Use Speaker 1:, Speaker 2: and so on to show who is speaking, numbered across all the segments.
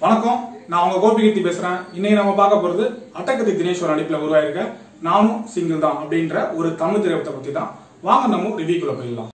Speaker 1: வணக்கம் நான் உங்க கோபிகீர்த்தி பேசுறேன் இன்னைக்கு நம்ம பார்க்க போறது அட்டகத்தி தினேஸ்வர் நடிப்புல உருவாயிருக்க நானும் சிங்கிள் தான் அப்படின்ற ஒரு தமிழ் திரைப்படத்தை பத்தி தான் வாங்க நம்ம ரிவ்யூக்குள்ள போயிடலாம்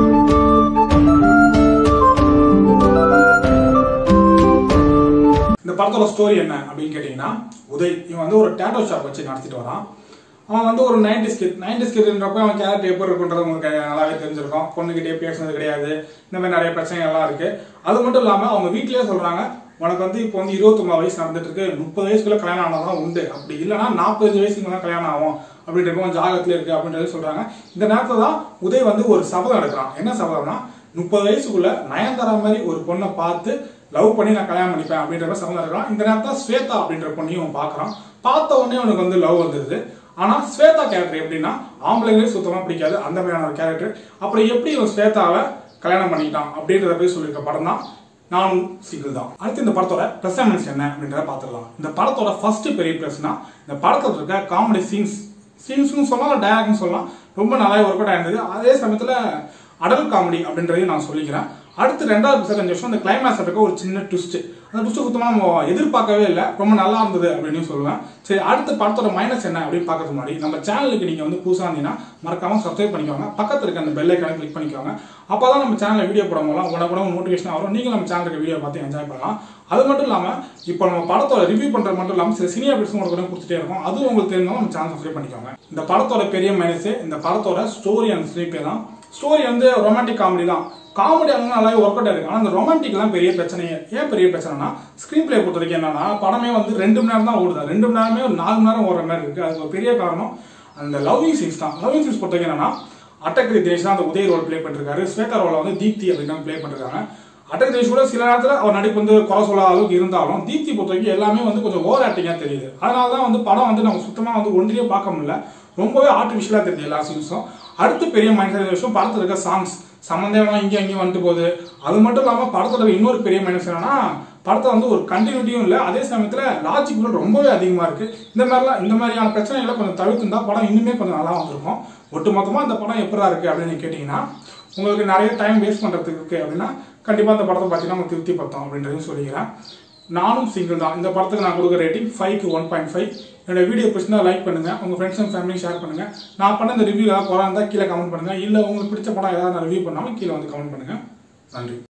Speaker 1: இந்த படத்தோட ஸ்டோரி என்ன அப்படின்னு கேட்டீங்கன்னா உதய் இவன் வந்து ஒரு டேட்டோ ஷாப் வச்சு நடத்திட்டு வரான் அவன் வந்து ஒரு நைன்டி ஸ்கிட் நைன்டி ஸ்கிட்ன்றப்ப அவன் கேரக்டர் எப்படி இருக்குன்றது உங்களுக்கு நல்லாவே தெரிஞ்சிருக்கும் பொண்ணுகிட்டே பேசுனது கிடையாது இந்த மாதிரி நிறைய பிரச்சனைகள் எல்லாம் இருக்கு அது மட்டும் இல்லாம அவங்க வீட்லயே சொல்றாங்க உனக்கு வந்து இப்போ வந்து இருபத்தொன்பது வயசு நடந்துட்டு இருக்கு முப்பது வயசுக்குள்ள கல்யாணம் ஆனாதான் உண்டு அப்படி இல்லைன்னா நாற்பத்தஞ்சு வயசுக்கு மேலே கல்யாணம் ஆகும் அப்படின்ற ஜாகத்துல இருக்கு அப்படின்றது சொல்றாங்க இந்த நேரத்துல தான் உதய் வந்து ஒரு சபதம் எடுக்கிறான் என்ன சபதம்னா முப்பது வயசுக்குள்ள நயன்தாரா மாதிரி ஒரு பொண்ணை பார்த்து லவ் பண்ணி நான் கல்யாணம் பண்ணிப்பேன் அப்படின்ற மாதிரி சபதம் எடுக்கிறான் இந்த நேரத்தில் ஸ்வேதா அப்படின்ற பொண்ணையும் அவன் பார்க்கறான் பார்த்த உடனே அவனுக்கு வந்து லவ் வந்துருது ஆனா ஸ்வேதா கேரக்டர் எப்படின்னா ஆம்பளைங்களே சுத்தமா பிடிக்காது அந்த மாதிரியான ஒரு கேரக்டர் அப்புறம் எப்படி இவன் ஸ்வேதாவை கல்யாணம் பண்ணிட்டான் அப்படின்றத போய் சொல்லியிருக்க படம் தான் நானும் சிங்கிள் தான் அடுத்து இந்த படத்தோட பெர்ஃபார்மன்ஸ் என்ன அப்படின்றத பார்த்துடலாம் இந்த படத்தோட ஃபர்ஸ்ட் பெரிய பிளஸ்னா இந்த படத்துல இருக்க காமெடி சீன்ஸ் சீன்ஸ்னு சொல்லலாம் டயலாக்னு சொல்லலாம் ரொம்ப நல்லா ஒர்க் அவுட் ஆயிருந்தது அதே சமயத்துல அடல் காமெடி அப்படின்றதையும் நான் சொல்லிக்கிறேன் அடுத்து ரெண்டாவது episode அஞ்சு வருஷம் அந்த கிளைமேக்ஸ் இருக்க ஒரு சின்ன ட்விஸ்ட் அந்த ட்விஸ்ட் சுத்தமாக நம்ம எதிர்பார்க்கவே இல்லை ரொம்ப நல்லா இருந்தது அப்படின்னு சொல்லுவேன் சரி அடுத்து படத்தோட மைனஸ் என்ன அப்படின்னு பார்க்கறது முன்னாடி நம்ம சேனலுக்கு நீங்க வந்து புதுசாக இருந்தீங்கன்னா மறக்காம சப்ஸ்கிரைப் பண்ணிக்கோங்க பக்கத்துல இருக்க அந்த பெல் ஐக்கான கிளிக் பண்ணிக்கோங்க அப்பதான் நம்ம சேனல்ல வீடியோ போடும் போதெல்லாம் உடனே மோட்டிவேஷன் வரும் நீங்க நம்ம சேனலுக்கு வீடியோ பார்த்து என்ஜாய் பண்ணலாம் அது மட்டும் இல்லாம இப்போ நம்ம படத்தோட ரிவ்யூ பண்றது மட்டும் இல்லாம சில சினியா பிட்ஸ் உங்களுக்கு கொடுத்துட்டே இருக்கும் அதுவும் உங்களுக்கு தெரிஞ்சாலும் நம்ம சேனல் சப்ஸ்கிரைப் பண்ணிக்கோங்க இந்த படத்தோட பெரிய மைனஸ் இந்த படத்தோட ஸ்டோரி அண்ட் ஸ்லீப்பே தான் ஸ்டோரி வந்து ரொமான்டிக் காமெடி தான் காமெடி அங்கே நல்லாவே ஒர்க் அவுட் ஆயிருக்கு ஆனால் அந்த ரொமான்டிக் தான் பெரிய பிரச்சனை ஏன் பெரிய பிரச்சனைனா ஸ்க்ரீன் பிளே பொறுத்த வரைக்கும் என்னன்னா படமே வந்து ரெண்டு மணி நேரம் தான் ஓடுது ரெண்டு மணி நேரமே ஒரு நாலு மணி நேரம் ஓடுற மாதிரி இருக்கு அதுக்கு ஒரு பெரிய காரணம் அந்த லவ்விங் சீன்ஸ் தான் லவ்விங் சீன்ஸ் பொறுத்த வரைக்கும் என்னன்னா அட்டக்கரி தினேஷ் தான் அந்த உதய ரோல் ப்ளே பண்ணிருக்காரு ஸ்வேதா ரோல வந்து தீப்தி அப்படின்னு ப்ளே பண்ணிருக்காங்க அட்டக் தினேஷ் கூட சில நேரத்தில் அவர் நடிப்பு வந்து குறை சொல்லாத அளவுக்கு இருந்தாலும் தீப்தி பொறுத்த வரைக்கும் எல்லாமே வந்து கொஞ்சம் ஓவர் ஆக்டிங்காக தெரியுது அதனால தான் வந்து படம் வந்து நம்ம சுத்தமாக வந்து ஒன்றியே பார்க்க முடியல ரொம்பவே ஆர்டிஃபிஷியலாக தெரியுது எல்லா சீன்ஸும் அடுத்து பெரிய மைனஸ் விஷயம் படத்தில் இருக்க சாங்ஸ் சம்மந்தம் இங்கே அங்கேயும் வந்துட்டு போகுது அது மட்டும் இல்லாமல் படத்தோட இன்னொரு பெரிய மைனஸ் என்னன்னா படத்தை வந்து ஒரு கண்டினியூட்டியும் இல்லை அதே சமயத்தில் லாஜிக் ரொம்பவே அதிகமாக இருக்கு இந்த மாதிரிலாம் இந்த மாதிரியான பிரச்சனைகளை கொஞ்சம் தவிர்த்துருந்தா படம் இன்னுமே கொஞ்சம் நல்லா வந்திருக்கும் ஒட்டுமொத்தமாக இந்த படம் எப்படா இருக்கு அப்படின்னு கேட்டிங்கன்னா உங்களுக்கு நிறைய டைம் வேஸ்ட் பண்ணுறதுக்கு இருக்கு அப்படின்னா கண்டிப்பாக இந்த படத்தை பார்த்தீங்கன்னா உங்களுக்கு திருப்தி பத்தோம் அப்படின்றதையும் சொல்லிக்கிறேன் நானும் சிங்கிள் தான் இந்த படத்துக்கு நான் கொடுக்குற ரேட்டிங் ஃபைவ்க்கு ஒன் பாயிண்ட் ஃபைவ் என்னோட வீடியோ பிடிச்சிருந்தா லைக் பண்ணுங்க உங்க ஃப்ரெண்ட்ஸ் அண்ட் ஃபேமிலி ஷேர் பண்ணுங்க நான் பண்ண இந்த ரிவ்யூ ஏதாவது குறை இருந்தால் கீழே கமெண்ட் பண்ணுங்க இல்லை உங்களுக்கு பிடிச்ச படம் ஏதாவது நான் ரிவ்யூ பண்ணாலும் கீழே வந்து கமெண்ட் பண்ணுங்க நன்றி